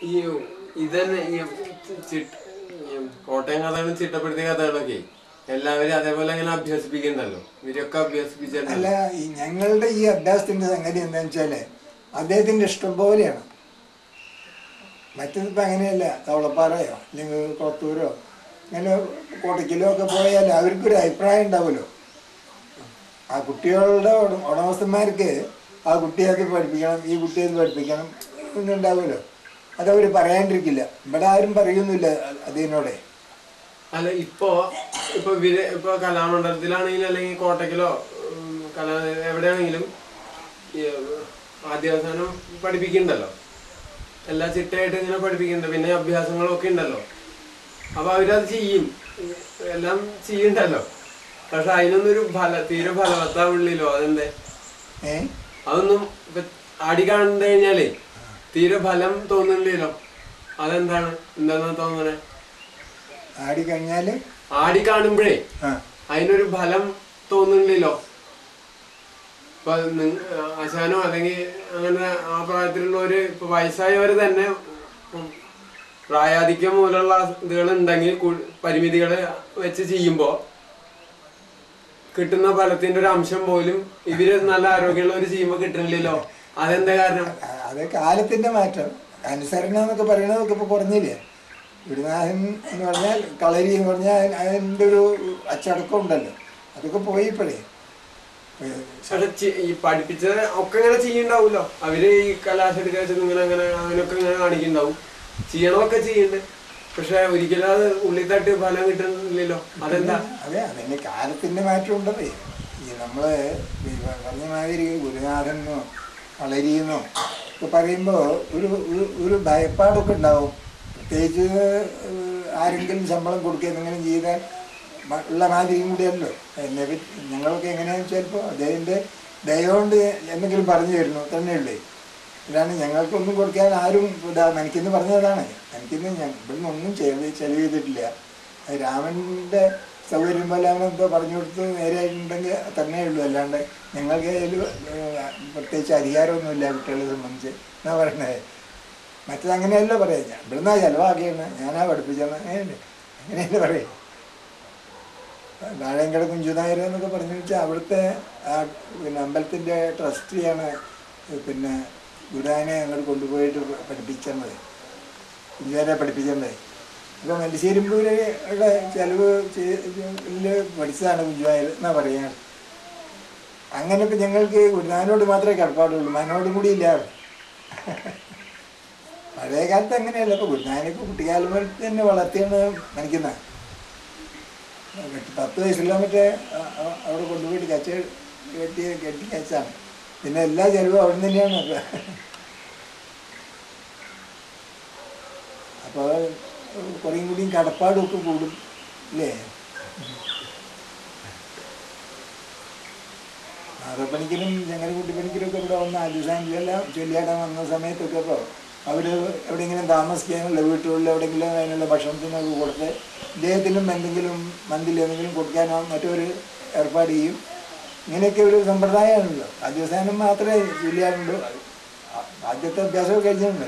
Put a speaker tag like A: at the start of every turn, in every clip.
A: ഈ ഇതന്നെ ഈ ചിട്ട- ഈ കോട്ടയം കഥകളും ചിട്ടപ്പെടുത്തിയ കഥകളൊക്കെ എല്ലാവരും അതേപോലെ അങ്ങനെ അഭ്യസിപ്പിക്കണ്ടല്ലോ ഇവരൊക്കെ അഭ്യസിപ്പിച്ചല്ലോ
B: അല്ല ഈ ഞങ്ങളുടെ ഈ അഭ്യാസത്തിന്റെ സംഗതി എന്താണെന്ന് വെച്ചാല് അദ്ദേഹത്തിന്റെ ഇഷ്ടം പോലെയാണ് മറ്റതിപ്പോ അങ്ങനെയല്ല തവളപ്പാറയോ അല്ലെങ്കിൽ കൊളത്തൂരോ അങ്ങനെ കോട്ടയ്ക്കലോ ഒക്കെ പോയാൽ അവർക്കൊരു അഭിപ്രായം ഉണ്ടാവുമല്ലോ ആ കുട്ടികളുടെ ഉട- ഉടമസ്ഥന്മാർക്ക് ആ കുട്ടിയെ അത് പഠിപ്പിക്കണം ഈ കുട്ടിയെ അത് പഠിപ്പിക്കണം എന്നുണ്ടാവുമല്ലോ അതവർ പറയാണ്ടിരിക്കില്ല ഇവിടെ ആരും പറയുന്നില്ല അതിനോടെ
A: അല്ല ഇപ്പോ ഇപ്പൊ ഇവര് ഇപ്പൊ കലാമണ്ഡലത്തിലാണെങ്കിലും അല്ലെങ്കിൽ കോട്ടയ്ക്കലോ ഉം, കലാ എവിടെയാണെങ്കിലും ഈ, ആദ്യാവസാനം പഠിപ്പിക്കണ്ടല്ലോ എല്ലാ ചിട്ടയായിട്ട് ഇങ്ങനെ പഠിപ്പിക്കുന്നുണ്ട് പിന്നെ അഭ്യാസങ്ങളൊക്കെ ഉണ്ടല്ലോ അപ്പൊ അവരത് ചെയ്യും എല്ലാം ചെയ്യണ്ടല്ലോ പക്ഷെ അതിനൊന്നും ഒരു ഫല തീരെ ഫലവത്താവുള്ളില്ലോ അതെന്തേ
B: ഏ
A: അതൊന്നും ഇപ്പൊ ആടി കണ്ടു കഴിഞ്ഞാലേ തീരെ ഫലം തോന്നുന്നില്ലല്ലോ അതെന്താണ് എന്താന്നാ തോന്നണേ
B: ആടി കഴിഞ്ഞാൽ
A: ആടി കാണുമ്പോഴേ
B: ആ
A: അതിനൊരു ഫലം തോന്നുന്നില്ലല്ലോ ഇപ്പൊ നി- ആശാനോ അല്ലെങ്കിൽ അങ്ങനെ ആ പ്രായത്തിലുള്ളവര് ഇപ്പൊ വയസ്സായവര് തന്നെ ഉം പ്രായാധിക്യം മൂലമുള്ള ഇതുകൾ ഉണ്ടെങ്കിൽ പരിമിതികൾ വെച്ച് ചെയ്യുമ്പോ കിട്ടുന്ന ഫലത്തിന്റെ ഒരു അംശം പോലും ഇവര് നല്ല ആരോഗ്യമുള്ളവര് ചെയ്യുമ്പോ കിട്ടുന്നില്ലല്ലോ അതെന്താ കാരണം
B: ആ- അത് കാലത്തിന്റെ മാറ്റം അനുസരണ എന്നൊക്കെ പറയണതൊക്കെ ഇപ്പൊ കുറഞ്ഞില്ലേ ഗുരുനാഥൻ എന്ന് പറഞ്ഞാൽ കളരി എന്ന് പറഞ്ഞാൽ അതിന് അതിൻ്റെ ഒരു അച്ചടക്കം ഉണ്ടല്ലോ അതൊക്കെ പോയി ഇപ്പോഴേ
A: പക്ഷെ ചി- ഈ പഠിപ്പിച്ചത് ഒക്കെ ഇങ്ങനെ ചെയ്യണ്ടാവൂലോ അവര് ഈ കലാശെടുക്ക വെച്ചത് ഇങ്ങനെ അങ്ങനെ അങ്ങനെയൊക്കെ ഇങ്ങനെ കാണിക്കുന്നുണ്ടാവും ചെയ്യണമൊക്കെ ചെയ്യുന്നുണ്ട് പക്ഷെ ഒരിക്കലും അത് ഉള്ളിൽ തട്ട് ഫലം കിട്ടുന്നില്ലല്ലോ അതെന്താ
B: അതെ അതിന് കാലത്തിന്റെ മാറ്റം ഉണ്ടതേ ഈ നമ്മള് ഈ പറഞ്ഞ മാതിരി ഗുരുനാഥനോ കളരിയെന്നോ ഒക്കെ പറയുമ്പോൾ ഒരു ഒരു- ഒരു ഭയപ്പാടൊക്കെ ഉണ്ടാവും പ്രത്യേകിച്ച് ഏഹ്, ആരെങ്കിലും ശമ്പളം കൊടുക്കുക എന്തെങ്കിലും ചെയ്താൽ മ- ഉള്ള മാതിരിയും കൂടിയല്ലോ എന്നെ പറ്റി ഞങ്ങളൊക്കെ എങ്ങനെയാണെന്ന് വെച്ചാൽ ഇപ്പോൾ അദ്ദേഹത്തിൻ്റെ ദയ കൊണ്ട് എന്തെങ്കിലും പറഞ്ഞു തരുന്നു തന്നെയുള്ളേ ഇതാണ് ഞങ്ങൾക്കൊന്നും കൊടുക്കാൻ ആരും ഇതാ എനിക്കിന്ന് പറഞ്ഞതാണ് എനിക്കിന്ന് ഞാൻ ഇവിടുന്ന് ഒന്നും ചെലവ് ചെലവ് ചെയ്തിട്ടില്ല അത് രാമൻ്റെ സൗകര്യം പോലെ അവൻ എന്തോ പറഞ്ഞു കൊടുത്ത് നേരെയായിട്ടുണ്ടെങ്കിൽ തന്നെ ഉള്ളൂ അല്ലാണ്ട് ഞങ്ങൾക്ക് അതിൽ പ്രത്യേകിച്ച് അധികാരമൊന്നുമില്ല കുട്ടികളെ സംബന്ധിച്ച് എന്നാ പറയണത് മറ്റത് അങ്ങനെയല്ല പറയാം ഞാൻ ഇവിടുന്നാ ചിലവാക്കിയാണ് ഞാനാ പഠിപ്പിച്ചത് അങ്ങനെയല്ലേ അങ്ങനെയല്ലേ പറയും വാഴയങ്കട കുഞ്ചുനായർ എന്നൊക്കെ പറഞ്ഞു വെച്ചാൽ അവിടുത്തെ ആ പിന്നെ അമ്പലത്തിൻ്റെ ട്രസ്റ്റിയാണ് പിന്നെ ഗുരുവാനെ ഞങ്ങൾ കൊണ്ടുപോയിട്ട് പഠിപ്പിച്ചത് കുഞ്ചുനാരെ പഠിപ്പിച്ചത് അപ്പോൾ മല്ലിശ്ശേരിമ്പൂരുടെ ചിലവ് ചെയ്ത് പഠിച്ചതാണ് കുഞ്ചുനായർ എന്നാ പറയാൻ അങ്ങനെ ഇപ്പം ഞങ്ങൾക്ക് ഗുരുനാനോട് മാത്രമേ കടപ്പാടുള്ളൂ മനോടും കൂടി ഇല്ല പഴയ കാലത്ത് അങ്ങനെയല്ല ഇപ്പോൾ ഗുരുനാനൊക്കെ കുട്ടിക്കാലം മുതൽ തന്നെ വളർത്തിയാണ് നനയ്ക്കുന്നത് പത്ത് വയസ്സുള്ള മറ്റേ അ- അ- അവിടെ കൊണ്ടുപോയിട്ട് കച്ച കെട്ടി കെട്ടി കച്ചാണ് പിന്നെ എല്ലാ ചെലവും അവിടെ തന്നെയാണ് അപ്പൊ അപ്പോൾ കുറേയും കൂടിയും കടപ്പാടും ഒക്കെ കൂടും അല്ലേ മാധവപ്പണിക്കലും ചങ്ങരക്കുട്ടിപ്പണിക്കലും ഒക്കെ ഇവിടെ വന്ന അലുസാഞ്ചെല്ലാം ചൊല്ലിയാടാൻ വന്ന സമയത്തൊക്കെ ഇപ്പോൾ അവർ എവിടെയെങ്കിലും താമസിക്കാനുള്ള വീട്ടുകളിൽ എവിടെയെങ്കിലും അതിനുള്ള ഭക്ഷണത്തിനൊക്കെ കൊടുത്ത് ഇദ്ദേഹത്തിനും എന്തെങ്കിലും മന്തിൽ എന്തെങ്കിലും കൊടുക്കാനോ മറ്റൊരു ഏർപ്പാട് ചെയ്യും ഇങ്ങനെയൊക്കെ ഒരു സമ്പ്രദായമാണല്ലോ ആദ്യവസാനം മാത്രമേ ചൊല്ലിയാറുള്ളൂ ആ- ആദ്യത്തെ അഭ്യാസമൊക്കെ കഴിഞ്ഞിട്ടുണ്ട്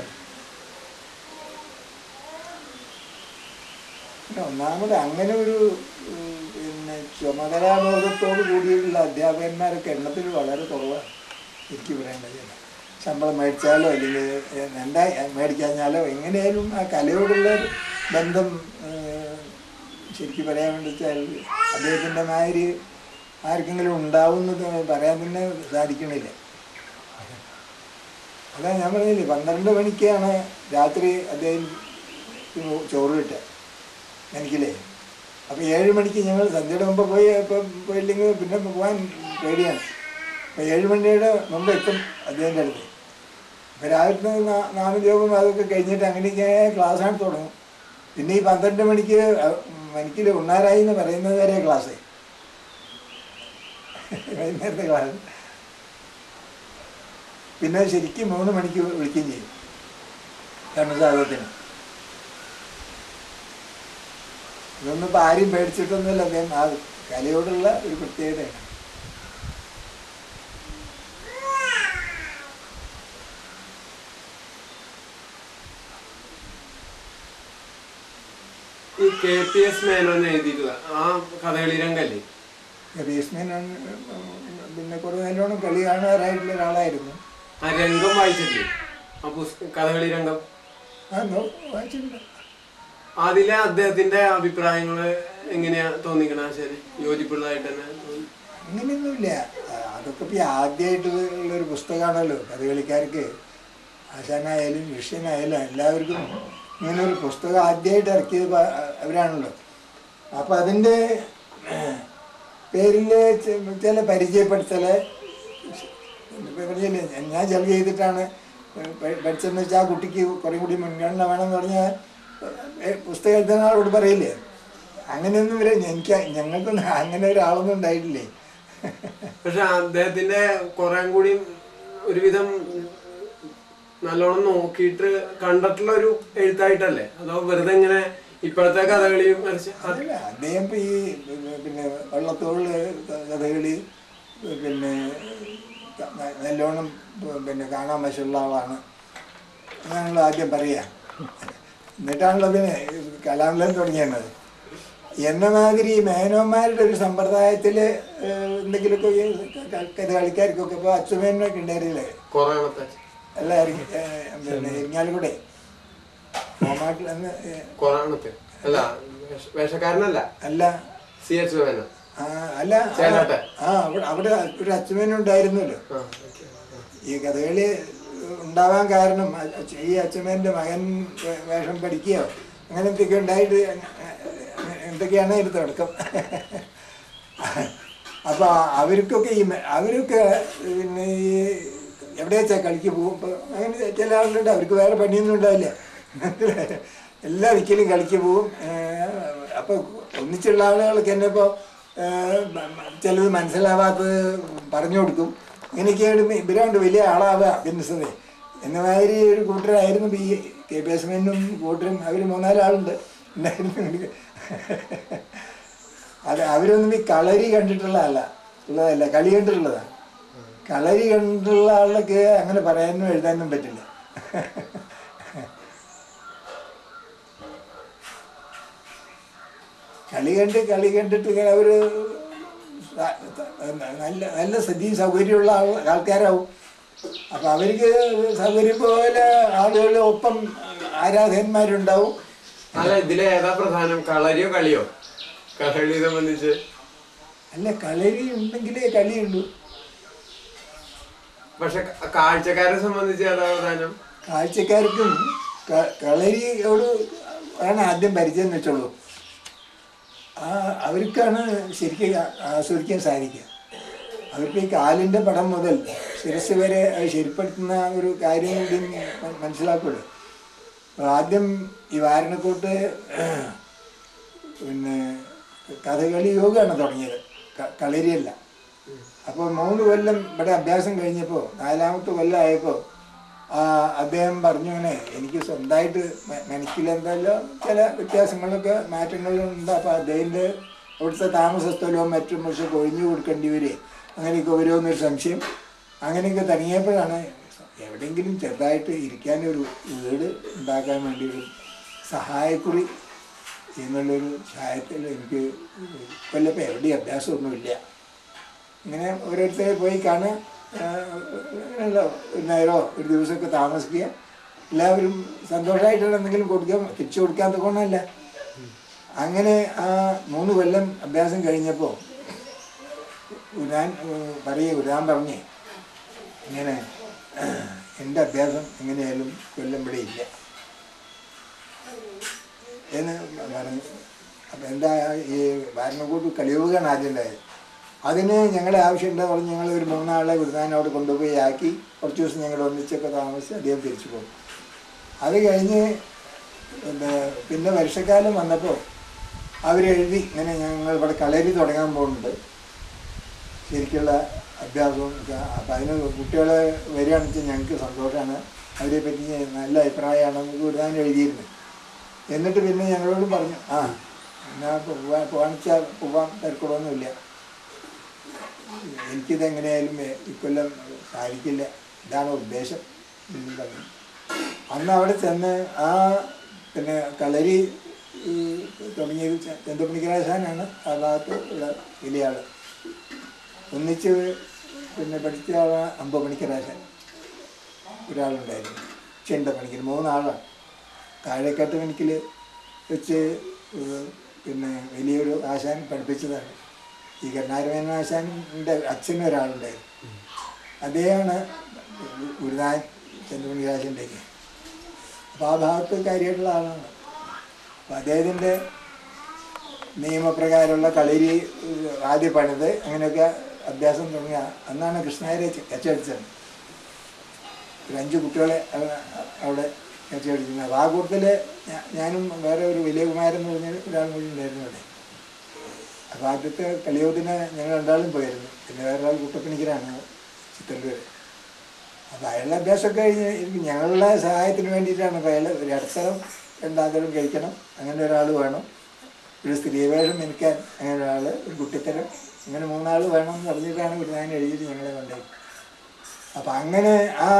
B: പിന്നെ ഒന്നാമത് അങ്ങനെ ഒരു ഉം, പിന്നെ ചുമതലാബോധത്തോട് കൂടിയിട്ടുള്ള അധ്യാപകന്മാരൊക്കെ എണ്ണത്തിൽ വളരെ കുറവാണ് എനിക്ക് പറയേണ്ടത് ശമ്പളം മേടിച്ചാലോ അല്ലെങ്കിൽ എന്താ മേടിക്കാഞ്ഞാലോ എങ്ങനെയായാലും ആ കലയോടുള്ള ഒരു ബന്ധം ഏഹ്, ശരിക്കും പറയാൻ വേണ്ടി വെച്ചാൽ അദ്ദേഹത്തിൻ്റെ മാതിരി ആർക്കെങ്കിലും ഉണ്ടാവുന്നത് പറയാൻ തന്നെ സാധിക്കണില്ല അതാ ഞാൻ പറഞ്ഞില്ലേ പന്ത്രണ്ട് മണിക്കാണ് രാത്രി അദ്ദേഹം ചോറ് കിട്ടുക എനിക്കില്ലേ അപ്പോൾ ഏഴ് മണിക്ക് ഞങ്ങൾ സന്ധ്യയുടെ മുമ്പ് പോയി ഇപ്പം പോയില്ലെങ്കിൽ പിന്നെ പോകാൻ പേടിയാണ് അപ്പോൾ ഏഴ് മണിയുടെ മുമ്പ് എത്തും അദ്ദേഹത്തിൻ്റെ അടുത്ത് അപ്പോൾ രാവിലത്തെ നാ- നാമജോപം അതൊക്കെ കഴിഞ്ഞിട്ട് അങ്ങനെയൊക്കെ ക്ലാസ്സാണ് തുടങ്ങും പിന്നെ ഈ പന്ത്രണ്ട് മണിക്ക് മണിക്കിൽ ഉണ്ണാരായി എന്ന് പറയുന്നത് വരെ ക്ലാസ് വൈകുന്നേരത്തെ ക്ലാസ് പിന്നെ ശരിക്കും മൂന്ന് മണിക്ക് വിളിക്കുകയും ചെയ്യും കർമ്മസാധകത്തിന് ഇതൊന്നും ഇപ്പം ആരും പേടിച്ചിട്ടൊന്നുമില്ല അദ്ദേഹം ആ കലയോടുള്ള ഒരു പ്രത്യേകതയാണ്
A: കെ പി എസ് മേനോൻ എഴുതിയിട്ടുള്ള ആ കഥകളി രംഗല്ലേ
B: ബേസ്മെൻ പിന്നെ കുറേ നല്ലോണം കളി കാണാറായിട്ടുള്ള ഒരാളായിരുന്നു
A: ആ രംഗം വായിച്ചില്ലേ ആ പുസ്തകം കഥകളി രംഗം
B: ആ നോ- വായിച്ചിട്ടുണ്ട്
A: അതിലെ അദ്ദേഹത്തിന്റെ അഭിപ്രായങ്ങൾ എങ്ങനെയാ തോന്നിക്കണ ശരി യോജിപ്പുള്ളതായിട്ട് തന്നെ തോന്നി.
B: അങ്ങനെയൊന്നുമില്ല ആ, അതൊക്കെ ഇപ്പം ആദ്യമായിട്ട് ഉള്ളൊരു പുസ്തകമാണല്ലോ കഥകളിക്കാർക്ക് ആശാനായാലും വിഷ്യനായാലും എല്ലാവർക്കും ഇങ്ങനെ ഒരു പുസ്തകം ആദ്യമായിട്ട് ഇറക്കിയത് പ- അവരാണല്ലോ അപ്പം അതിൻ്റെ പേരിൽ ചില പരിചയപ്പെടുത്തല് ഇപ്പൊ പറഞ്ഞില്ലേ ഞാൻ ജോലി ചെയ്തിട്ടാണ് പ- പഠിച്ചതെന്ന് വെച്ചാൽ ആ കുട്ടിക്ക് കുറേ കൂടി മുൻഗണന വേണമെന്ന് പറഞ്ഞാൽ ഏ, പുസ്തകം എഴുതുന്ന ആളോട് പറയില്ലേ അങ്ങനെയൊന്നും വരെ എനിക്ക് ഞങ്ങൾക്കൊന്നും അങ്ങനെ ഒരാളൊന്നും ഉണ്ടായിട്ടില്ലേ
A: പക്ഷെ അദ്ദേഹത്തിന്റെ കുറെ കൂടി ഒരുവിധം നല്ലോണം നോക്കിയിട്ട് കണ്ടിട്ടുള്ള ഒരു എഴുത്തായിട്ടല്ലേ അതോ വെറുതെ ഇങ്ങനെ ഇപ്പോഴത്തെ കഥകളിയും വരച്ച് അത്
B: അതല്ല അദ്ദേഹം ഇപ്പം ഈ പിന്നെ വള്ളത്തോള് കഥകളി പിന്നെ ന- നല്ലോണം പിന്നെ കാണാൻ വശമുള്ള ആളാണ് അങ്ങനെയുള്ള ആദ്യം പറയാ എന്നിട്ടാണല്ലോ പിന്നെ കലാമലം തുടങ്ങിയത് എന്ന മാതിരി മേനോന്മാരുടെ ഒരു സമ്പ്രദായത്തിൽ എന്തെങ്കിലുമൊക്കെ ഈ ക- കഥകളിക്കാർക്കൊക്കെ ഇപ്പോൾ അച്ചുമേനൊക്കെ ഉണ്ടായിരുന്നില്ലേ
A: കുറെ എണ്ണത്തെ
B: അല്ല ഇറങ്ങി- ഏ, പിന്നെ ഇരിങ്ങാലക്കുടെ കോമാട്ടിൽ അന്ന് ഏ,
A: കുറെ എണ്ണത്തെ അല്ല വേഷ- വേഷക്കാരനല്ല
B: അല്ല
A: സി എച്ച് വേന
B: ആ, അല്ല ആ,
A: ചേലാട്ടെ.
B: ആ അവിടെ അവിടെ ഒരു അച്ഛനും ഉണ്ടായിരുന്നല്ലോ
A: ആ ഓക്കെ
B: ഈ കഥകളി ഉണ്ടാവാൻ കാരണം അച്ഛ- ഈ അച്ഛമ്മേൻ്റെ മകൻ വേ- വേഷം പഠിക്കുകയോ അങ്ങനത്തെയൊക്കെ ഉണ്ടായിട്ട് എന്തൊക്കെയാണ് ഇതിന് തുടക്കം അപ്പോൾ അവർക്കൊക്കെ ഈ മെ- അവരൊക്കെ പിന്നെ ഈ എവിടെ വെച്ചാൽ കളിക്ക് പോകും ഇപ്പൊ അങ്ങനെ ചില ആളുകളുണ്ട് അവർക്ക് വേറെ പണിയൊന്നും ഉണ്ടാവില്ല എല്ലാ ദിക്കിലും കളിക്ക് പോവും അപ്പോൾ ഒന്നിച്ചുള്ള ആളുകൾക്ക് തന്നെ ഇപ്പോൾ ചിലത് മനസ്സിലാവാത്തത് പറഞ്ഞു കൊടുക്കും ഇങ്ങനെയൊക്കെയാണ് ഇവരാണ്ട് വലിയ ആളാവുക ബിസിനസ്സേ എന്ന മാതിരി ഒരു കൂട്ടരായിരുന്നു ഈ കെ പി എസ് മെന്നും കൂട്ടരും അവർ മൂന്നാലാളുണ്ട് ഉണ്ടായിരുന്നു അത് അവരൊന്നും ഈ കളരി കണ്ടിട്ടുള്ള അല്ല ഉള്ളതല്ല കളി കണ്ടിട്ടുള്ളതാണ് കളരി കണ്ടിട്ടുള്ള ആളൊക്കെ അങ്ങനെ പറയാനും എഴുതാനും പറ്റില്ല കളി കണ്ട് കളി കണ്ടിട്ട് ഇങ്ങനെ അവര് സ- ത- നല്ല നല്ല സ്ഥിതിയും സൗകര്യമുള്ള ആൾ ആൾക്കാരാവും അപ്പൊ അവർക്ക് സൗകര്യം പോലെ ആളുകൾ ഒപ്പം ആരാധകന്മാരുണ്ടാവും
A: അല്ല ഇതിലെ ഏതാ പ്രധാനം കളരിയോ കളിയോ കളരി സംബന്ധിച്ച്
B: അല്ല കളരി ഉണ്ടെങ്കിലേ കളിയുള്ളൂ
A: പക്ഷെ ക- കാഴ്ചക്കാരെ സംബന്ധിച്ച് ഏതാ പ്രധാനം
B: കാഴ്ചക്കാർക്കും ക- കളരിയോട് ആണ് ആദ്യം പരിചയം വെച്ചുള്ളൂ ആ അവർക്കാണ് ശരിക്കും ആ- ആസ്വദിക്കാൻ സാധിക്കുക അവർക്ക് ഈ കാലിൻ്റെ പടം മുതൽ ശിരസ് വരെ അത് ശരിപ്പെടുത്തുന്ന ഒരു കാര്യം കൂടി മ- മനസ്സിലാക്കുള്ളൂ അപ്പോൾ ആദ്യം ഈ വാരണക്കോട്ട് പിന്നെ കഥകളി യോഗമാണ് തുടങ്ങിയത് ക- കളരിയല്ല അപ്പോൾ മൂന്ന് കൊല്ലം ഇവിടെ അഭ്യാസം കഴിഞ്ഞപ്പോൾ നാലാമത്തെ കൊല്ലമായപ്പോൾ അദ്ദേഹം പറഞ്ഞു ഇങ്ങനെ എനിക്ക് സ്വന്തമായിട്ട് മ- മനസ്സിലെന്തല്ലോ ചില വ്യത്യാസങ്ങളൊക്കെ മാറ്റങ്ങളും ഉണ്ട് അപ്പോൾ അദ്ദേഹത്തിൻ്റെ അവിടുത്തെ താമസ സ്ഥലവും മറ്റും പക്ഷെ കൊഴിഞ്ഞു കൊടുക്കേണ്ടി വരെ അങ്ങനെയൊക്കെ വരുമെന്നൊരു സംശയം അങ്ങനെയൊക്കെ തുടങ്ങിയപ്പോഴാണ് എവിടെയെങ്കിലും ചെറുതായിട്ട് ഇരിക്കാനൊരു വീട് ഉണ്ടാക്കാൻ വേണ്ടി ഒരു സഹായക്കുറി എന്നുള്ളൊരു സഹായത്തിൽ എനിക്ക് കൊല്ലപ്പോൾ എവിടെയും അഭ്യാസമൊന്നുമില്ല ഇങ്ങനെ ഓരോരുത്തരെ പോയി കാണുക ആ, അങ്ങനെയുള്ള ഒരു നേരോ ഒരു ദിവസമൊക്കെ താമസിക്കുക എല്ലാവരും സന്തോഷമായിട്ടുള്ള എന്തെങ്കിലും കൊടുക്കാൻ തിരിച്ചു കൊടുക്കാൻ തോന്നല്ല അങ്ങനെ ആ മൂന്ന് കൊല്ലം അഭ്യാസം കഴിഞ്ഞപ്പോൾ ഉരാൻ പറയേ ഉരാൻ പറഞ്ഞേ ഇങ്ങനെ എൻ്റെ അഭ്യാസം എങ്ങനെയായാലും കൊല്ലം ഇവിടെ ഇല്ല എന്ന് പറഞ്ഞു അപ്പം എന്താ ഈ വാരണക്കൂട്ട് കലിയുകയാണ് ആദ്യം ഉണ്ടായത് അതിന് ഞങ്ങളുടെ ആവശ്യമുണ്ട് പറഞ്ഞ് ഞങ്ങൾ ഒരു മൂന്നാളെ വിടുന്നാൻ അവിടെ കൊണ്ടുപോയി ആക്കി കുറച്ച് ദിവസം ഞങ്ങൾ ഒന്നിച്ചൊക്കെ താമസിച്ച് അദ്ദേഹം തിരിച്ചു പോകും അത് കഴിഞ്ഞ് പിന്നെ പിന്നെ വർഷക്കാലം വന്നപ്പോൾ അവരെഴുതി ഇങ്ങനെ ഞങ്ങൾ ഇവിടെ കളരി തുടങ്ങാൻ പോകുന്നുണ്ട് ശരിക്കുള്ള അഭ്യാസവും ഒക്കെ അപ്പം അതിന് കുട്ടികളെ വരികയാണെന്ന് വെച്ചാൽ ഞങ്ങൾക്ക് സന്തോഷമാണ് അവരെ പറ്റി നല്ല അഭിപ്രായമാണ് നമുക്ക് വിടാൻ എഴുതിയിരുന്നു എന്നിട്ട് പിന്നെ ഞങ്ങളോട് പറഞ്ഞു ആ എന്നാ പോവാൻ പോവാണെച്ചാൽ പോവാൻ തിരക്കുള്ളൊന്നുമില്ല എനിക്കിത് എങ്ങനെയായാലും എ- ഇക്കൊല്ലം സാധിക്കില്ല ഇതാണ് ഉദ്ദേശം എന്നും പറഞ്ഞു അന്ന് അവിടെ ചെന്ന് ആ പിന്നെ കളരി ഈ തുടങ്ങിയത് ച- ചന്ദ്രപ്പണിക്കരാശാനാണ് ആ ഭാഗത്ത് ഉള്ള വലിയ ആൾ ഒന്നിച്ച് പിന്നെ പഠിച്ച ആളാണ് അമ്പമണിക്കരാശാൻ ഒരാളുണ്ടായിരുന്നു ചെണ്ട പണിക്കൽ മൂന്നാളാണ് താഴേക്കാട്ട് പണിക്കൽ വെച്ച് ഏഹ് പിന്നെ വലിയൊരു ആശാൻ പഠിപ്പിച്ചതാണ് ഈ കരുണാരമേന ആശാൻ്റെ അച്ഛനും ഒരാളുണ്ടായിരുന്നു അദ്ദേഹമാണ് ഗുരുനാഥൻ ചന്ദ്രമണിരാജൻ്റെക്ക് അപ്പോൾ ആ ഭാഗത്ത് കാര്യമായിട്ടുള്ള ആളാണ് അപ്പം അദ്ദേഹത്തിൻ്റെ നിയമപ്രകാരമുള്ള കളരി ഏഹ് ആദ്യം പണിത് അങ്ങനെയൊക്കെ അഭ്യാസം തുടങ്ങിയ അന്നാണ് കൃഷ്ണായരെ കച്ചടിച്ചത് ഒരു അഞ്ച് കുട്ടികളെ അവ- അവിടെ കച്ചടിച്ചിരുന്നത് അപ്പോൾ ആ കൂട്ടത്തിൽ ഞാനും വേറെ ഒരു വലിയ കുമാരൻ എന്ന് പറഞ്ഞ ഒരാൾ കൂടി ഉണ്ടായിരുന്നു അവിടെ അപ്പോൾ ആദ്യത്തെ കളിയോത്തിന് ഞങ്ങൾ രണ്ടാളും പോയിരുന്നു പിന്നെ വേറൊരാൾ കുട്ടപ്പണിക്കരാണ് ചിത്തല്ലൂർ അപ്പോൾ അയാളുടെ അഭ്യാസമൊക്കെ കഴിഞ്ഞ് എനിക്ക് ഞങ്ങളുടെ സഹായത്തിന് വേണ്ടിയിട്ടാണ് അപ്പോൾ അയാൾ ഒരു ഇടത്തരം രണ്ടാന്തരം കഴിക്കണം അങ്ങനെ ഒരാൾ വേണം ഒരു സ്ത്രീവേഷം എനിക്കാൻ അങ്ങനെ ഒരാൾ ഒരു കുട്ടിത്തരം അങ്ങനെ മൂന്നാൾ വേണം എന്ന് പറഞ്ഞിട്ടാണ് ഗുരുനാഥൻ എഴുതിയിട്ട് ഞങ്ങളെ കൊണ്ടുപോയി അപ്പം അങ്ങനെ ആ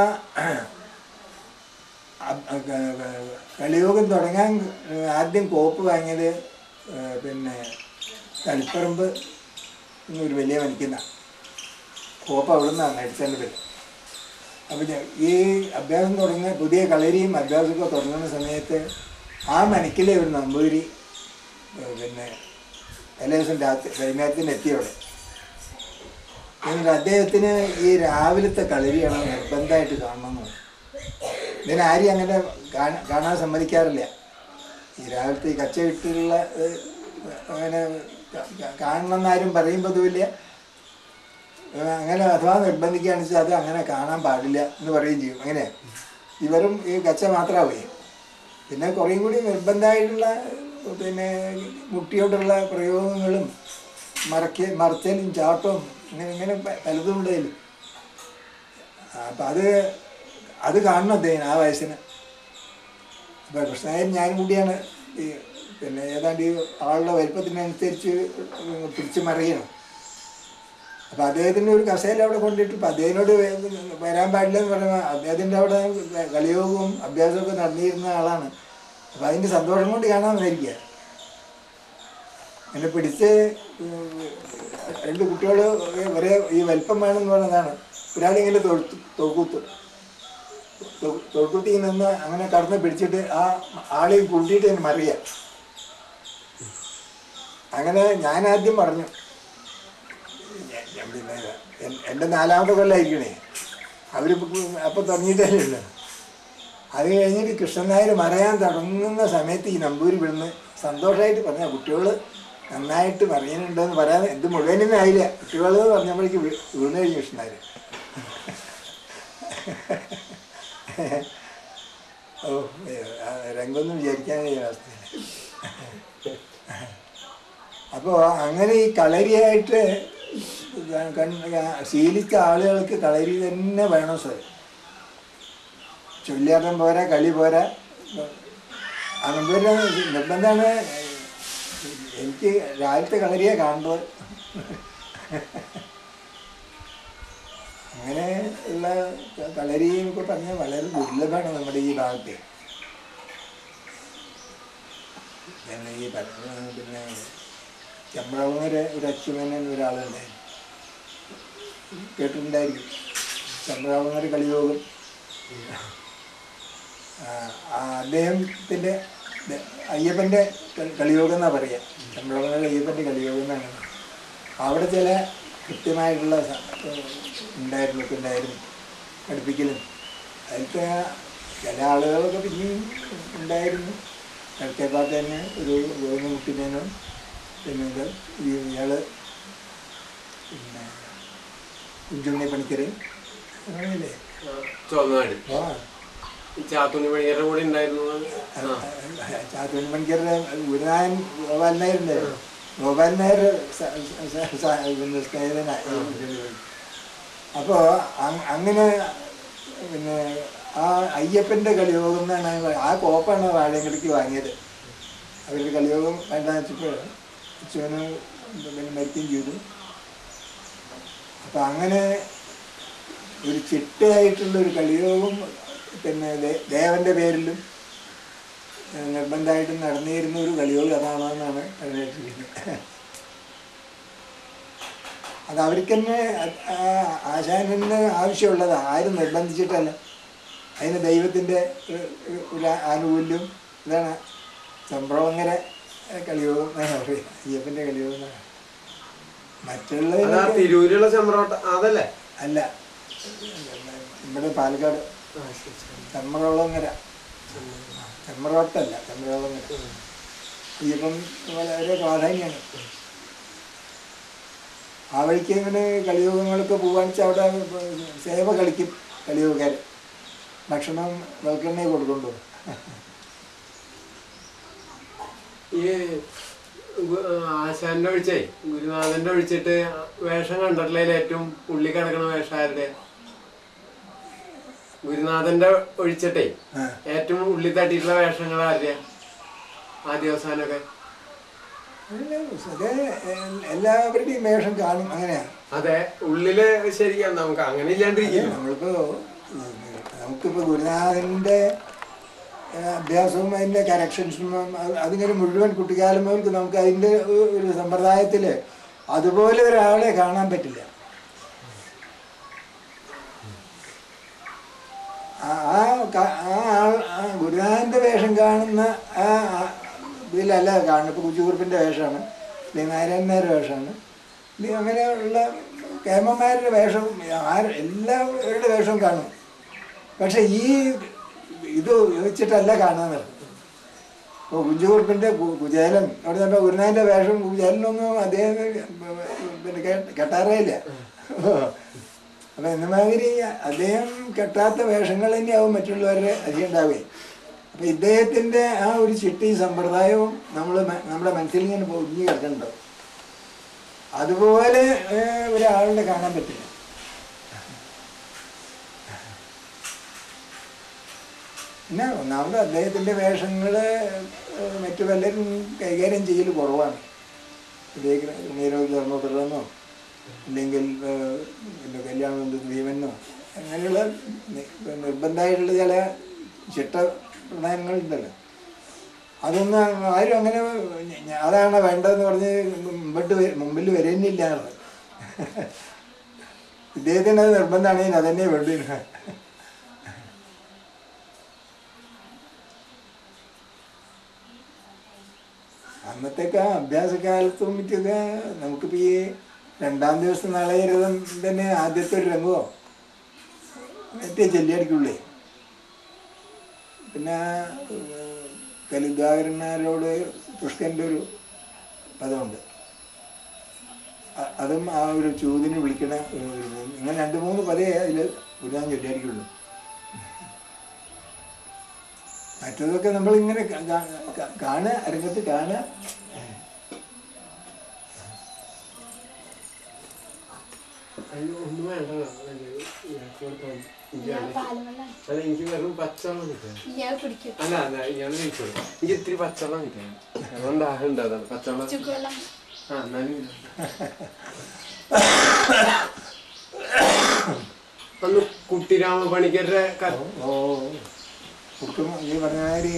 B: അ- അ- ക- ക- കളിയോഗം തുടങ്ങാൻ ആദ്യം കോപ്പ് വാങ്ങിയത് ഏഹ് പിന്നെ കളിപ്പറമ്പ് എന്നൊരു വലിയ മനിക്കുന്ന കോപ്പ് അവിടെ നിന്നാണ് മേടിച്ചതിൻ്റെ പേര് അപ്പം ഈ അഭ്യാസം തുടങ്ങുന്ന പുതിയ കളരിയും അഭ്യാസമൊക്കെ തുടങ്ങുന്ന സമയത്ത് ആ മനക്കിലെ ഒരു നമ്പൂരി ഏഹ് പിന്നെ എല്ലാ ദിവസം രാത്രി വൈകുന്നേരത്തിന് എത്തിയവിടെ എന്നിട്ട് അദ്ദേഹത്തിന് ഈ രാവിലത്തെ കളരിയാണ് നിർബന്ധമായിട്ട് കാണണമെന്ന് പറഞ്ഞു ഇതിന് ആരും അങ്ങനെ കാണാൻ കാണാൻ സമ്മതിക്കാറില്ല ഈ രാവിലത്തെ ഈ കച്ച വിട്ടുള്ള ഏഹ്, അങ്ങനെ ക- ക- കാണണമെന്നാരും പറയുമ്പോൾ അതുമില്ല ഏഹ്, അങ്ങനെ അഥവാ നിർബന്ധിക്കുകയാണെന്ന് വെച്ചാൽ അത് അങ്ങനെ കാണാൻ പാടില്ല എന്ന് പറയുകയും ചെയ്യും അങ്ങനെ ഇവരും ഈ കച്ച മാത്രമാവുകയെ പിന്നെ കുറേയും കൂടി നിർബന്ധമായിട്ടുള്ള പിന്നെ മുട്ടിയോടുള്ള പ്രയോഗങ്ങളും മറക്ക മറച്ചലും ചാട്ടവും ഇങ്ങനെ ഇങ്ങനെ പ- പലതും ഉണ്ടായില്ല അപ്പം അത് അത് കാണണം അദ്ദേഹം ആ വയസ്സിന് അപ്പം കൃഷ്ണനായൻ ഞാനും കൂടിയാണ് ഈ പിന്നെ ഏതാണ്ട് ഈ ആളുടെ വലിപ്പത്തിനനുസരിച്ച് പിടിച്ച് മറിയണം അപ്പം അദ്ദേഹത്തിൻ്റെ ഒരു കസേല അവിടെ കൊണ്ടിട്ട് ഇപ്പം അദ്ദേഹത്തിനോട് വേ- വരാൻ പാടില്ല എന്ന് പറയുമ്പോൾ അദ്ദേഹത്തിൻ്റെ അവിടെ കളിയോഗവും അഭ്യാസമൊക്കെ നടന്നിരുന്ന ആളാണ് അപ്പം അതിൻ്റെ സന്തോഷം കൊണ്ട് കാണാൻ വന്നിരിക്കുക എന്നെ പിടിച്ച് ഉം, രണ്ട് കുട്ടികൾ ഒരേ ഈ വലിപ്പം വേണമെന്ന് പറഞ്ഞതാണ് ഒരാളിങ്ങനെ തൊഴുത്തു തൊഴുക്കൂത്ത് തൊഴുക്കുത്തി നിന്ന് അങ്ങനെ കടന്ന് പിടിച്ചിട്ട് ആ ആളെയും കൂട്ടിയിട്ട് എന്നെ മറിയാം അങ്ങനെ ഞാൻ ആദ്യം പറഞ്ഞു ഞാൻ- ഞാൻ പിന്നെ എൻ- എൻ്റെ നാലാമത്തെ കൊല്ലമായിരിക്കണേ അവർ അപ്പം തുടങ്ങിയിട്ടല്ലേ ഉള്ളു അത് കഴിഞ്ഞിട്ട് കൃഷ്ണൻ നായർ മറയാൻ തുടങ്ങുന്ന സമയത്ത് ഈ നമ്പൂരി വിടുന്ന് സന്തോഷമായിട്ട് പറഞ്ഞ കുട്ടികൾ നന്നായിട്ട് പറയുന്നുണ്ടെന്ന് പറയാൻ എന്ത് മുഴുവനൊന്നും ആയില്ല കുട്ടികൾ പറഞ്ഞപ്പോഴേക്ക് വീ- വീണ് കഴിഞ്ഞു കൃഷ്ണൻ നായർ ഓ ഏ, ആ രംഗമൊന്നും വിചാരിക്കാൻ അവസ്ഥയില്ല അപ്പോൾ അങ്ങനെ ഈ കളരിയായിട്ട് കൺ- ശീലിച്ച ആളുകൾക്ക് കളരി തന്നെ വേണം സാർ ചൊല്ലിയാട്ടം പോരാ കളി പോരാ അതുപോലെ നിർബന്ധമാണ് എനിക്ക് രാവിലത്തെ കളരിയെ കാണുന്നത് അങ്ങനെ ഉള്ള കളരി എന്നൊക്കെ പറഞ്ഞാൽ വളരെ ദുർലഭമാണ് നമ്മുടെ ഈ ഭാഗത്ത് പിന്നെ ഈ പറഞ്ഞ- പിന്നെ ചമ്പ്രവങ്ങര ഒരു അച്യുതനൻ ഒരാളുണ്ടായിരുന്നു കേട്ടിട്ടുണ്ടായിരിക്കും ചമ്പ്രവങ്ങര കളിയോഗം ആ, ആ അദ്ദേഹത്തിൻ്റെ ദ- അയ്യപ്പൻ്റെ ക- കളിയോഗം എന്നാണ് പറയുക ചമ്പ്രവങ്ങര അയ്യപ്പൻ്റെ കളിയോഗം എന്നാണ് അവിടെ ചില കൃത്യമായിട്ടുള്ള സ- ഉണ്ടായിരുന്നു ഒക്കെ ഉണ്ടായിരുന്നു പഠിപ്പിക്കലും അതിലത്തെ ചില ആളുകളൊക്കെ പിന്നെയും ഉണ്ടായിരുന്നു കിഴക്കേപ്പാട്ട് തന്നെ ഒരു ഗോവിന്ദമുട്ടിനേനും പിന്നെ ഇത് ഈ ഇയാള് പിന്നെ കുഞ്ചുണ്ണി പണിക്കര് അങ്ങനെയല്ലേ
A: ചുവന്നാട്
B: ആ
A: ഈ ചാത്തുണ്ണി പണിയരുടെ കൂടെ ഉണ്ടായിരുന്നു ആ
B: ചാത്തുണ്ണി പണിക്കരുടെ ഗുരുനായൻ ഗോപാൽ നായർ ഉണ്ടായിരുന്നു ഗോപാൽ നായർ സ- സ- സ- പിന്നെ സ്നേഹിതനായി അപ്പോൾ അങ്ങനെ പിന്നെ ആ അയ്യപ്പൻ്റെ കളിയോഗം എന്നാണ് ആ കോപ്പാണ് വാഴയങ്കടിക്ക് വാങ്ങിയത് അവരുടെ കളിയോഗം വേണ്ടെന്ന് വെച്ചപ്പോൾ അച്ഛന് പിന്നെ മരിക്കുകയും ചെയ്തു അപ്പം അങ്ങനെ ഒരു ചിട്ടയായിട്ടുള്ള ഒരു കളിയോഗം പിന്നെ ദേ- ദേവന്റെ പേരിലും നിർബന്ധമായിട്ടും നടന്നിരുന്ന ഒരു കളിയോട് അതാണോ എന്നാണ് അതിനായിട്ടിരിക്കുന്നത് അത് അവർക്ക് തന്നെ ആശാനന് ആവശ്യമുള്ളതാണ് ആരും നിർബന്ധിച്ചിട്ടല്ല അതിന് ദൈവത്തിൻ്റെ ഒരു ആനുകൂല്യം ഇതാണ് സംഭവങ്ങര കളിയോഗം എന്നാണ് പറയുക അയ്യപ്പൻ്റെ കളിയോഗം എന്നാണ്
A: അതാ
B: മറ്റുള്ളതിനൊക്കെ
A: തിരൂരുള്ള ചെമ്പ്രോട്ട അതല്ലേ
B: അല്ല ഇവിടെ പാലക്കാട് ചെമ്മറോളങ്ങര ചെമ്മറോട്ടല്ല ചെമ്മറോളങ്ങര അയ്യപ്പൻ വളരെ പ്രാധാന്യമാണ് ആ വഴിക്ക് ഇങ്ങനെ കളിയോഗങ്ങൾക്ക് പോകാന്ന് വെച്ചാൽ അവിടെ സേവ കളിക്കും കളിയോഗക്കാർ ഭക്ഷണം വെൽക്കണ്ണേ കൊടുക്കൊണ്ടു
A: ഈ ഗു- ആശാന്റെ ഒഴിച്ചേ ഗുരുനാഥന്റെ ഒഴിച്ചിട്ട് വേഷം കണ്ടിട്ടുള്ളതിൽ ഏറ്റവും ഉള്ളി കിടക്കണ വേഷം ആരുടെ ഗുരുനാഥന്റെ ഒഴിച്ചിട്ടേ
B: ആ.
A: ഏറ്റവും ഉള്ളി തട്ടിയിട്ടുള്ള വേഷങ്ങൾ ആരുടെയാ ആദ്യ അവസാനമൊക്കെ
B: അത് എല്ലാവരുടെയും വേഷം കാണും അങ്ങനെയാണ്
A: അതെ ഉള്ളില് ശരിയാണ് നമുക്ക് അങ്ങനെ ഇല്ലാണ്ടിരിക്കില്ല
B: നമ്മളിപ്പോ ഉം, നമുക്കിപ്പോ ഗുരുനാഥന്റെ ആ, അഭ്യാസവും അതിന്റെ കറക്ഷൻസും അത് അതിങ്ങനെ മുഴുവൻ കുട്ടിക്കാലം മുതൽക്ക് നമുക്ക് അതിന്റെ ഒരു- ഒരു സമ്പ്രദായത്തില് അതുപോലെ ഒരാളെ കാണാൻ പറ്റില്ല ആ ആ ക- ആ ആൾ ആ ഗുരുനാഥന്റെ വേഷം കാണുന്ന ആ ആ ഇതിലല്ല കാണുന്നത് ഇപ്പോൾ കുച്ചുകുറുപ്പിൻ്റെ വേഷമാണ് അല്ലെങ്കിൽ നാരായണനാരുടെ വേഷമാണ് ഇത് അങ്ങനെയുള്ള കേമന്മാരുടെ വേഷം ആര് എല്ലാവരുടെ വേഷവും കാണും പക്ഷെ ഈ ഇത് വെച്ചിട്ടല്ല കാണുന്നത് ഇപ്പോൾ കുഞ്ചുകുറുപ്പിൻ്റെ കുചേലൻ അവിടെ നിന്ന് ഗുരുനാഥൻ്റെ വേഷം കുചേലനൊന്നും അദ്ദേഹം പിന്നെ കെ- കെട്ടാറേയില്ല അപ്പം എന്നമാതിരി അദ്ദേഹം കെട്ടാത്ത വേഷങ്ങൾ തന്നെയാവും മറ്റുള്ളവരുടെ അധികം ഉണ്ടാവുകയും അപ്പം ഇദ്ദേഹത്തിൻ്റെ ആ ഒരു ചിട്ടി സമ്പ്രദായവും നമ്മൾ നമ്മുടെ മനസ്സിൽ ഇങ്ങനെ പൊതിഞ്ഞ് കിടക്കുന്നുണ്ടോ അതുപോലെ ഏഹ്, ഒരാളിനെ കാണാൻ പറ്റില്ല പിന്നെ ഒന്നാമത് അദ്ദേഹത്തിൻ്റെ വേഷങ്ങൾ മറ്റു പലരും കൈകാര്യം ചെയ്യൽ കുറവാണ് ഇദ്ദേഹം നീരവ് ധർമ്മപുരമെന്നോ അല്ലെങ്കിൽ ഏഹ്, പിന്നെ കല്യാണം ഭീമെന്നോ അങ്ങനെയുള്ള നി- നിർബന്ധമായിട്ടുള്ള ചില ചിട്ട പ്രധാനങ്ങളുണ്ടല്ലോ അതൊന്നും ആരും അങ്ങനെ ഞ- അതാണ് വേണ്ടതെന്ന് പറഞ്ഞ് മുമ്പിട്ട് വ- മുമ്പിൽ വരുന്നില്ല ഇദ്ദേഹത്തിന് അത് നിർബന്ധമാണെങ്കിൽ അതന്നെ വേണ്ടി അന്നത്തേക്ക് ആ അഭ്യാസകാലത്തും മറ്റൊക്കെ നമുക്കിപ്പോൾ ഈ രണ്ടാം ദിവസം നാളെയരുതം തന്നെ ആദ്യത്തെ ഒരു രംഗമോ മറ്റേ ചെല്ലിയടിക്കുള്ളേ പിന്നെ കലിദ്വാകരന്മാരോട് പുഷ്കൻ്റെ ഒരു പദമുണ്ട് അ- അതും ആ ഒരു ചൂതിന് വിളിക്കണ ഒരു ഒരു ഇങ്ങനെ രണ്ട് മൂന്ന് പദേ അതിൽ ഗുരുനാൻ ചൊല്ലിയായിരിക്കുള്ളൂ മറ്റതൊക്കെ നമ്മളിങ്ങനെ ക- കാ- കാ- കാണുക അരങ്ങത്ത് കാണുക
A: അയ്യോ ഒന്നും വേണ്ട ഇയാൾക്ക് കൊടുത്താൽ മതി. എനിക്ക്
C: ഞാൻ
A: വേണ്ട.
C: പാലുവെള്ളം
A: അല്ല എനിക്ക് വെറും പച്ചവെള്ളം കിട്ടാൻ
C: ഞാൻ കുടിക്കും
A: അല്ല അല്ല ഇയാള് കഴിച്ചോളൂ എനിക്ക് ഇത്തിരി പച്ചവെള്ളം കിട്ടാൻ അതുകൊണ്ട് ആഹുണ്ട് അതാണ് പച്ചവെള്ളം
C: ചുക്കുവെള്ളം
A: ആ എന്നാലും ഇല്ല. അന്ന് കുട്ടിരാമ പണിക്കരുടെ ക-
B: ഓ കുട്ടും ഈ പറഞ്ഞ മാതിരി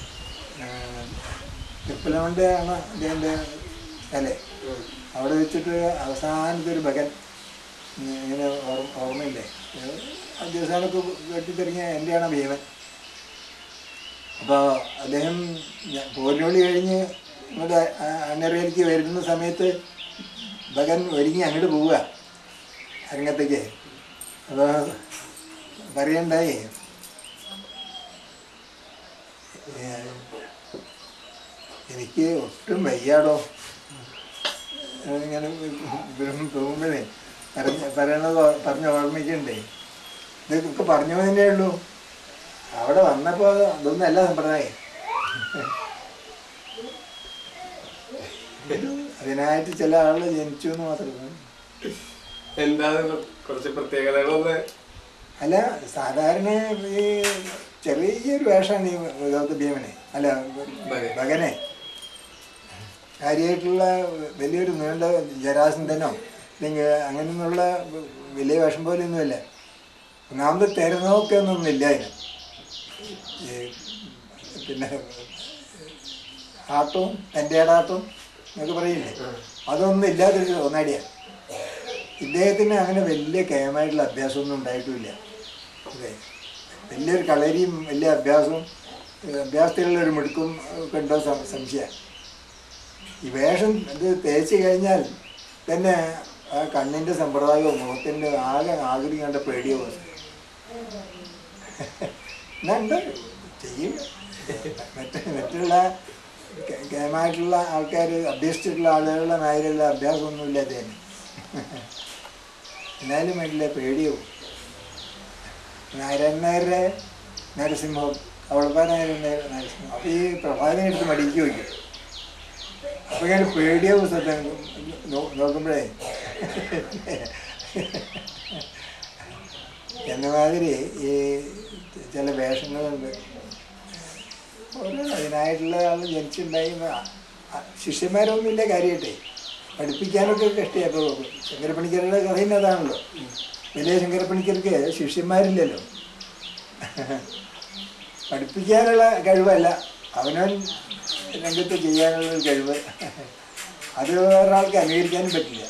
B: തിപ്പലവൻ്റെ ആണ് അദ്ദേഹൻ്റെ സ്ഥലേ
A: ഉം.
B: അവിടെ വെച്ചിട്ട് അവസാനത്തെ ഒരു മകൻ ഉം, ഇങ്ങനെ ഓർമ്മ ഓർമ്മയില്ലേ ഏഹ് ആ ദിവസമൊക്കെ വെട്ടിത്തിറങ്ങിയ എൻ്റെയാണ് ഭീമൻ അപ്പോൾ അദ്ദേഹം ഞ- പോരിനോളി കഴിഞ്ഞ് ഇങ്ങോട്ട് അണ്ണറയിലേക്ക് വരുന്ന സമയത്ത് ഭഗൻ ഒരുങ്ങി അങ്ങോട്ട് പോവുക അരങ്ങത്തേക്ക് അപ്പോൾ പറയണ്ടായി ഏഹ്, എനിക്ക് ഒട്ടും വയ്യാടോ ഇങ്ങനെ പോകുമ്പോഴേ പറഞ്ഞ പറയണത് ഓ- പറഞ്ഞ് ഓർമ്മിക്കണ്ടേ ഇതൊക്കെ പറഞ്ഞു തന്നെ ഉള്ളൂ അവിടെ വന്നപ്പോൾ അതൊന്നും അല്ല സമ്പ്രദായം അതിനായിട്ട് ചില ആളുകൾ ജനിച്ചു എന്ന് മാത്രമേ
A: എന്താ ഇത് കുറച്ച് പ്രത്യേകതകളൊന്ന്
B: അല്ല സാധാരണ ഈ ചെറിയൊരു വേഷമാണ് ഈ ഗൗത ഭീമനെ അല്ല
A: ഭഗൻ.
B: ഭഗനെ കാര്യമായിട്ടുള്ള വലിയൊരു നീണ്ട ജരാസന്ധനോ അല്ലെങ്കിൽ അങ്ങനെയൊന്നുള്ള വലിയ വേഷം പോലെയൊന്നുമില്ല ഒന്നാമത് തെരനോക്കൊന്നുമില്ല അതിന് ഈ പിന്നെ ആട്ടവും തൻ്റെ ഏടാട്ടവും എന്നൊക്കെ പറയില്ലേ അതൊന്നും ഇല്ലാത്തൊരു തോന്നാടിയാണ് ഇദ്ദേഹത്തിന് അങ്ങനെ വലിയ കേമായിട്ടുള്ള അഭ്യാസമൊന്നും ഉണ്ടായിട്ടുമില്ല അതെ വലിയൊരു കളരിയും വലിയ അഭ്യാസവും ഏഹ് അഭ്യാസത്തിലുള്ള ഒരു മിടുക്കും ഒക്കെ ഉണ്ടോ സം- സംശയമാണ് ഈ വേഷം ഇത് തേച്ച് കഴിഞ്ഞാൽ തന്നെ ആ കണ്ണിൻ്റെ സമ്പ്രദായവും മുഖത്തിൻ്റെ ആകെ ആകൃതി കണ്ട പേടിയോ എന്നുണ്ട് ചെയ്യും മറ്റ് മറ്റുള്ള കേ- കേമായിട്ടുള്ള ആൾക്കാർ അഭ്യസിച്ചിട്ടുള്ള ആളുകളുടെ മാതിരിയുള്ള അഭ്യാസമൊന്നുമില്ല അദ്ദേഹം എന്നാലും വേണ്ടില്ല പേടിയോ നാരായണൻ നായരുടെ നരസിംഹം അവളപ്പാ നായരുടെ നരസിംഹം അപ്പോൾ ഈ പ്രഭാതം എടുത്ത് മടിക്ക് വയ്ക്കും അപ്പോൾ ഞാൻ പേടിയോ പുസ്തകത്തെ നോ- നോക്കുമ്പോഴേ എന്ന മാതിരി ഈ ചില വേഷങ്ങളുണ്ട് ഓരോ അതിനായിട്ടുള്ള ആൾ ജനിച്ചുണ്ടായി ശിഷ്യന്മാരൊന്നുമില്ല കാര്യമായിട്ടേ പഠിപ്പിക്കാനൊക്കെ കഷ്ടമായി അപ്പോൾ ശങ്കരപ്പണിക്കരുടെ കഥയും അതാണല്ലോ വലിയ ശങ്കരപ്പണിക്കർക്ക് ശിഷ്യന്മാരില്ലല്ലോ പഠിപ്പിക്കാനുള്ള കഴിവല്ല അവനവൻ രംഗത്ത് ചെയ്യാനുള്ള ഒരു കഴിവ് അത് വേറൊരാൾക്ക് അംഗീകരിക്കാനും പറ്റില്ല